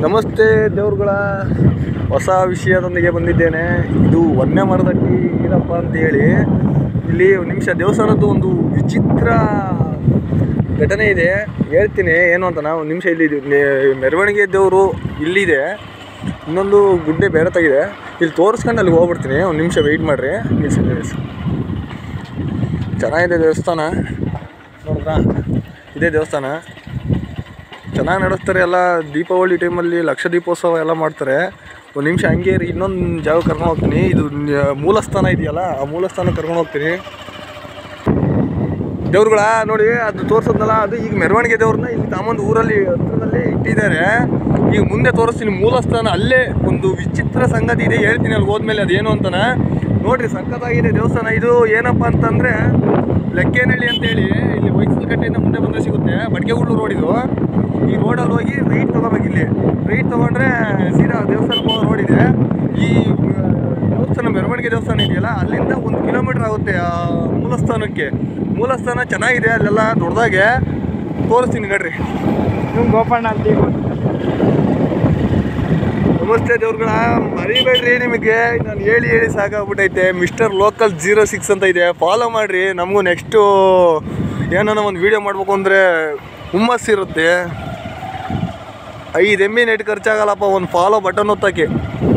ನಮಸ್ತೆ ದೇವ್ರುಗಳ ಹೊಸ ವಿಷಯದೊಂದಿಗೆ ಬಂದಿದ್ದೇನೆ ಇದು ಒಂದೇ ಮರದಟ್ಟಿ ಏನಪ್ಪ ಅಂತ ಹೇಳಿ ಇಲ್ಲಿ ಒಂದು ನಿಮಿಷ ದೇವಸ್ಥಾನದ್ದು ಒಂದು ವಿಚಿತ್ರ ಘಟನೆ ಇದೆ ಹೇಳ್ತೀನಿ ಏನು ಅಂತ ನಾವು ಒಂದು ನಿಮಿಷ ಇಲ್ಲಿ ನೆ- ಮೆರವಣಿಗೆ ದೇವರು ಇಲ್ಲಿದೆ ಇನ್ನೊಂದು ಗುಡ್ಡೆ ಬೇರೆ ತೆಗಿದೆ ಇಲ್ಲಿ ತೋರಿಸ್ಕೊಂಡು ಅಲ್ಲಿಗೆ ಹೋಗ್ಬಿಡ್ತೀನಿ ಒಂದು ನಿಮಿಷ ವೆಯ್ಟ್ ಮಾಡಿರಿ ನಿಲ್ಸಿ ನಿಲ್ಸಿ ಚೆನ್ನಾಗಿದೆ ದೇವಸ್ಥಾನ ನೋಡಿದ್ರಾ ಇದೇ ದೇವಸ್ಥಾನ ಚೆನ್ನಾಗಿ ನಡೆಸ್ತಾರೆ ಎಲ್ಲ ದೀಪಾವಳಿ ಟೈಮಲ್ಲಿ ಲಕ್ಷ ದೀಪೋತ್ಸವ ಎಲ್ಲ ಮಾಡ್ತಾರೆ ಒಂದು ನಿಮಿಷ ಹಂಗೆ ಇರಿ, ಇನ್ನೊಂದು ಜಾಗ ಕರ್ಕೊಂಡು ಹೋಗ್ತೀನಿ ಇದು ನ- ಮೂಲಸ್ಥಾನ ಇದೆಯಲ್ಲ ಆ ಮೂಲಸ್ಥಾನ ಕರ್ಕೊಂಡು ಹೋಗ್ತೀನಿ ದೇವ್ರುಗಳ ನೋಡಿ ಅದು ತೋರಿಸೋದ್ನಲ್ಲ ಅದು ಈಗ ಮೆರವಣಿಗೆ ದೇವ್ರನ್ನ ಇಲ್ಲಿ ತಾಮಂದು ಊರಲ್ಲಿ ಹತ್ರದಲ್ಲಿ ಇಟ್ಟಿದ್ದಾರೆ ಈಗ ಮುಂದೆ ತೋರಿಸ್ತೀನಿ ಮೂಲಸ್ಥಾನ ಅಲ್ಲೇ ಒಂದು ವಿಚಿತ್ರ ಸಂಗತಿ ಇದೆ ಹೇಳ್ತೀನಿ ಅಲ್ಲಿ ಹೋದ್ಮೇಲೆ ಅದೇನು ಅಂತಾನೆ ನೋಡ್ರಿ ಸಖತ್ತಾಗಿದೆ ದೇವಸ್ಥಾನ ಇದು ಏನಪ್ಪ ಅಂತಂದರೆ ಲೆಕ್ಕೇನಹಳ್ಳಿ ಅಂತೇಳಿ ಇಲ್ಲಿ ಕಟ್ಟೆಯಿಂದ ಮುಂದೆ ಬಂದರೆ ಸಿಗುತ್ತೆ ಬಡ್ಗೆಗುಡ್ಲು ರೋಡ್ ಇದು ಈ ರೋಡಲ್ಲಿ ಹೋಗಿ ರೈಟ್ ತೊಗೋಬೇಕು ಇಲ್ಲಿ ರೈಟ್ ತೊಗೊಂಡ್ರೆ ಸೀದಾ ದೇವಸ್ಥಾನಕ್ಕೆ ಹೋಗೋ ರೋಡ್ ಇದೆ ಈ ಆ, ದೇವಸ್ಥಾನ ಮೆರವಣಿಗೆ ದೇವಸ್ಥಾನ ಇದೆಯಲ್ಲ ಅಲ್ಲಿಂದ ಒಂದು ಕಿಲೋಮೀಟ್ರ್ ಆಗುತ್ತೆ ಆ ಮೂಲಸ್ಥಾನಕ್ಕೆ ಮೂಲಸ್ಥಾನ ಚೆನ್ನಾಗಿದೆ ಅಲ್ಲೆಲ್ಲ ದೊಡ್ಡದಾಗೆ ತೋರಿಸ್ತೀನಿ ನಡ್ರಿ ನೀವು ಗೋಪಣ್ಣ ಅಂತ ಈಗ ನಮಸ್ತೆ ದೇವ್ರುಗಳ ಮರಿಬೇಡ್ರಿ ನಿಮಗೆ ನಾನು ಹೇಳಿ ಹೇಳಿ ಸಾಕಾಗ್ಬಿಟ್ಟೈತೆ ಮಿಸ್ಟರ್ ಲೋಕಲ್ ಜೀರೋ ಸಿಕ್ಸ್ ಅಂತ ಇದೆ ಫಾಲೋ ಮಾಡಿರಿ ನಮಗೂ ನೆಕ್ಸ್ಟು ಏನಾನ ಒಂದು ವೀಡಿಯೋ ಮಾಡ್ಬೇಕು ಅಂದರೆ ಹುಮ್ಮಸ್ಸಿರುತ್ತೆ ಐದು ಎಮ್ಮಿ ನೆಟ್ ಖರ್ಚಾಗಲ್ಲಪ್ಪ ಒಂದು ಫಾಲೋ ಬಟನ್ ಒತ್ತಕ್ಕೆ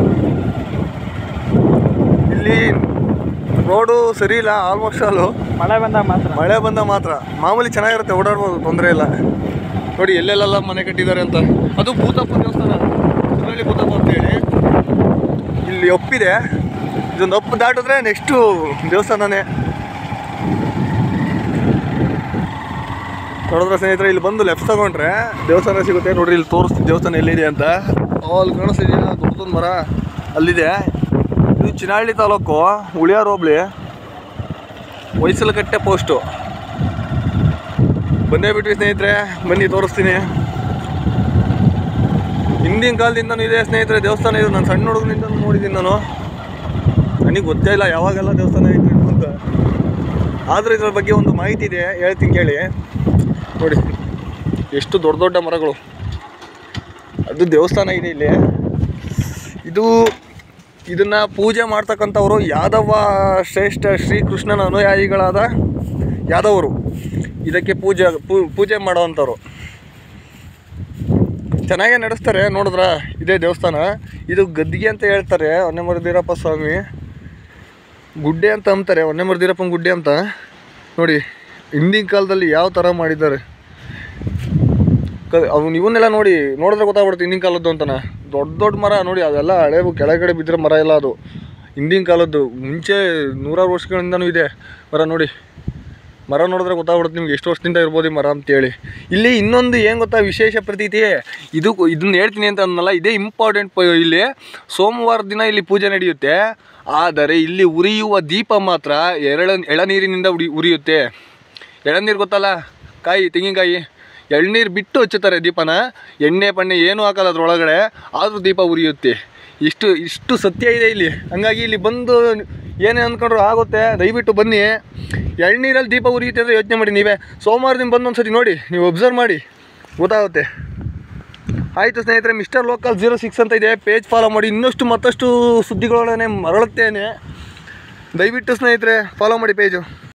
ಇಲ್ಲಿ ರೋಡು ಸರಿ ಇಲ್ಲ ಆಲ್ಮೋಸ್ಟ್ ಆಲು ಮಳೆ ಬಂದಾಗ ಮಾತ್ರ ಮಳೆ ಬಂದ ಮಾತ್ರ ಮಾಮೂಲಿ ಚೆನ್ನಾಗಿರುತ್ತೆ ಓಡಾಡ್ಬೋದು ತೊಂದರೆ ಇಲ್ಲ ನೋಡಿ ಎಲ್ಲೆಲ್ಲೆಲ್ಲ ಮನೆ ಕಟ್ಟಿದ್ದಾರೆ ಅಂತ ಅದು ಭೂತಪ್ಪ ದೇವಸ್ಥಾನ ಸುರಳಿ ಭೂತಪ್ಪ ಅಂತ ಹೇಳಿ ಇಲ್ಲಿ ಒಪ್ಪಿದೆ ಇದೊಂದು ಒಪ್ಪು ದಾಟಿದ್ರೆ ನೆಕ್ಸ್ಟು ದೇವಸ್ಥಾನನೇ ನೋಡಿದ್ರೆ ಸ್ನೇಹಿತರೆ ಇಲ್ಲಿ ಬಂದು ಲೆಫ್ಟ್ ತಗೊಂಡ್ರೆ ದೇವಸ್ಥಾನ ಸಿಗುತ್ತೆ ನೋಡ್ರಿ ಇಲ್ಲಿ ತೋರಿಸ್ತೀನಿ ದೇವಸ್ಥಾನ ಎಲ್ಲಿದೆ ಅಂತ ಓ, ಅಲ್ಲಿ ಕಾಣಿಸ್ತಿದೆಯಾ ದೊಡ್ಡದೊಂದು ಮರ ಅಲ್ಲಿದೆ ಇದು ಚಿನಾಳ್ಳಿ ತಾಲೂಕು ಉಳಿಯಾರ್ ಹೋಬ್ಳಿ ಹೊಯ್ಸಲಕಟ್ಟೆ ಪೋಸ್ಟು ಬಂದೇ ಬಿಟ್ರಿ ಸ್ನೇಹಿತರೆ ಬನ್ನಿ ತೋರಿಸ್ತೀನಿ ಹಿಂದಿನ ಕಾಲದಿಂದನೂ ಇದೆ ಸ್ನೇಹಿತರೆ ದೇವಸ್ಥಾನ ಇದು ನಾನು ಸಣ್ಣ ಹುಡುಗನಿಂದ ನೋಡಿದ್ದೀನಿ ನಾನು ನನಗೆ ಗೊತ್ತೇ ಇಲ್ಲ ಯಾವಾಗೆಲ್ಲ ದೇವಸ್ಥಾನ ಐತೆ ಅಂತ ಆದರೆ ಇದ್ರ ಬಗ್ಗೆ ಒಂದು ಮಾಹಿತಿ ಇದೆ ಹೇಳ್ತೀನಿ ಕೇಳಿ ನೋಡಿ ಎಷ್ಟು ದೊಡ್ಡ ದೊಡ್ಡ ಮರಗಳು ಅದು ದೇವಸ್ಥಾನ ಇದೆ ಇಲ್ಲಿ ಇದು ಇದನ್ನ ಪೂಜೆ ಮಾಡ್ತಕ್ಕಂಥವ್ರು ಯಾದವ ಶ್ರೇಷ್ಠ ಶ್ರೀಕೃಷ್ಣನ ಅನುಯಾಯಿಗಳಾದ ಯಾದವರು ಇದಕ್ಕೆ ಪೂಜೆ ಪೂ- ಪೂಜೆ ಮಾಡೋವಂಥವ್ರು ಚೆನ್ನಾಗೇ ನಡೆಸ್ತಾರೆ ನೋಡಿದ್ರ ಇದೇ ದೇವಸ್ಥಾನ ಇದು ಗದ್ದಿಗೆ ಅಂತ ಹೇಳ್ತಾರೆ ಹೊನ್ನೆಮರದೀರಪ್ಪ ಸ್ವಾಮಿ ಗುಡ್ಡೆ ಅಂತ ಅಂತಾರೆ ಹೊನ್ನೆಮರದೀರಪ್ಪನ ಗುಡ್ಡೆ ಅಂತ ನೋಡಿ ಹಿಂದಿನ ಕಾಲದಲ್ಲಿ ಯಾವ ಥರ ಮಾಡಿದ್ದಾರೆ ಕ ಅವ್ನು ಇವನ್ನೆಲ್ಲ ನೋಡಿ ನೋಡಿದ್ರೆ ಗೊತ್ತಾಗ್ಬಿಡುತ್ತೆ ಹಿಂದಿನ ಕಾಲದ್ದು ಅಂತಾನೆ ದೊಡ್ಡ ದೊಡ್ಡ ಮರ ನೋಡಿ ಅದೆಲ್ಲ ಹಳೆವು ಕೆಳಗಡೆ ಬಿದ್ದಿರೋ ಮರ ಎಲ್ಲ ಅದು ಹಿಂದಿನ ಕಾಲದ್ದು ಮುಂಚೆ ನೂರಾರು ವರ್ಷಗಳಿಂದನೂ ಇದೆ ಮರ ನೋಡಿ ಮರ ನೋಡಿದ್ರೆ ಗೊತ್ತಾಗ್ಬಿಡುತ್ತೆ ನಿಮ್ಗೆ ಎಷ್ಟು ವರ್ಷದಿಂದ ಇರ್ಬೋದು ಈ ಮರ ಅಂತೇಳಿ ಇಲ್ಲಿ ಇನ್ನೊಂದು ಏನು ಗೊತ್ತಾ ವಿಶೇಷ ಪ್ರತೀತಿ ಇದು ಇದನ್ನ ಹೇಳ್ತೀನಿ ಅಂತ ಅನ್ನಲ್ಲ ಇದೇ ಇಂಪಾರ್ಟೆಂಟ್ ಇಲ್ಲಿ ಸೋಮವಾರ ದಿನ ಇಲ್ಲಿ ಪೂಜೆ ನಡೆಯುತ್ತೆ ಆದರೆ ಇಲ್ಲಿ ಉರಿಯುವ ದೀಪ ಮಾತ್ರ ಎರಳ ಎಳನೀರಿನಿಂದ ಉಡಿ ಉರಿಯುತ್ತೆ ಎಳನೀರು ಗೊತ್ತಲ್ಲ ಕಾಯಿ ತೆಂಗಿನಕಾಯಿ ಎಳ್ನೀರು ಬಿಟ್ಟು ಹಚ್ಚುತ್ತಾರೆ ದೀಪನ ಎಣ್ಣೆ ಪಣ್ಣೆ ಏನೂ ಹಾಕಲ್ಲ ಅದ್ರೊಳಗಡೆ ಆದರೂ ದೀಪ ಉರಿಯುತ್ತೆ ಇಷ್ಟು ಇಷ್ಟು ಸತ್ಯ ಇದೆ ಇಲ್ಲಿ ಹಂಗಾಗಿ ಇಲ್ಲಿ ಬಂದು ಏನೇ ಅಂದ್ಕೊಂಡ್ರು ಆಗುತ್ತೆ ದಯವಿಟ್ಟು ಬನ್ನಿ ಎಳ್ನೀರಲ್ಲಿ ದೀಪ ಉರಿಯುತ್ತೆ ಅಂದರೆ ಯೋಚನೆ ಮಾಡಿ ನೀವೇ ಸೋಮವಾರದಿಂದ ಬಂದು ಒಂದ್ಸತಿ ನೋಡಿ ನೀವು ಒಬ್ಸರ್ವ್ ಮಾಡಿ ಗೊತ್ತಾಗುತ್ತೆ ಆಯಿತು ಸ್ನೇಹಿತರೆ ಮಿಸ್ಟರ್ ಲೋಕಲ್ ಜೀರೋ ಸಿಕ್ಸ್ ಅಂತ ಇದೆ ಪೇಜ್ ಫಾಲೋ ಮಾಡಿ ಇನ್ನಷ್ಟು ಮತ್ತಷ್ಟು ಸುದ್ದಿಗಳೊಡನೆ ಮರಳುತ್ತೇನೆ ದಯವಿಟ್ಟು ಸ್ನೇಹಿತರೆ ಫಾಲೋ ಮಾಡಿ ಪೇಜು